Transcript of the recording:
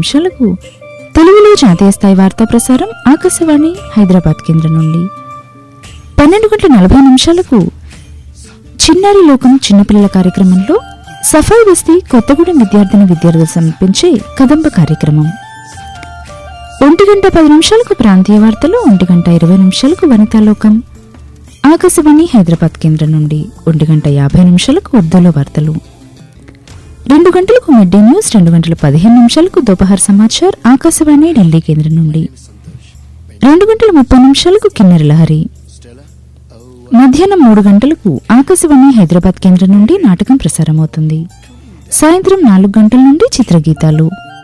నిమిషాలకు తెలుగులో జాతీయ స్థాయి వార్తా ప్రసారం ఆకాశవాణి హైదరాబాద్ కేంద్రం నుండి పన్నెండు గంటల నలభై నిమిషాలకు చిన్నారి లోకం చిన్నపిల్లల కార్యక్రమంలో సఫాయి బస్తీ కొత్తగూడెం విద్యార్థిని విద్యార్థులు సమర్పించే కదంబ కార్యక్రమం ఒంటి గంట పది నిమిషాలకు ప్రాంతీయ వార్తలు ఒంటి గంట ఇరవై నిమిషాలకు వనితా లోకం ఆకాశవాణి హైదరాబాద్ కేంద్రం నుండి ఒంటి గంట యాభై నిమిషాలకు ఉర్దూలో వార్తలు రెండు గంటలకు మిడ్ డే న్యూస్ రెండు గంటల పదిహేను నిమిషాలకు దోపహార్ సమాచార్ ఆకాశవాణి ఢిల్లీ కేంద్రం నుండి రెండు గంటల ముప్పై నిమిషాలకు కిన్నెర లహరి మధ్యాహ్నం మూడు గంటలకు ఆకాశవాణి హైదరాబాద్ కేంద్రం నుండి నాటకం ప్రసారమవుతుంది సాయంత్రం నాలుగు గంటల నుండి చిత్రగీతాలు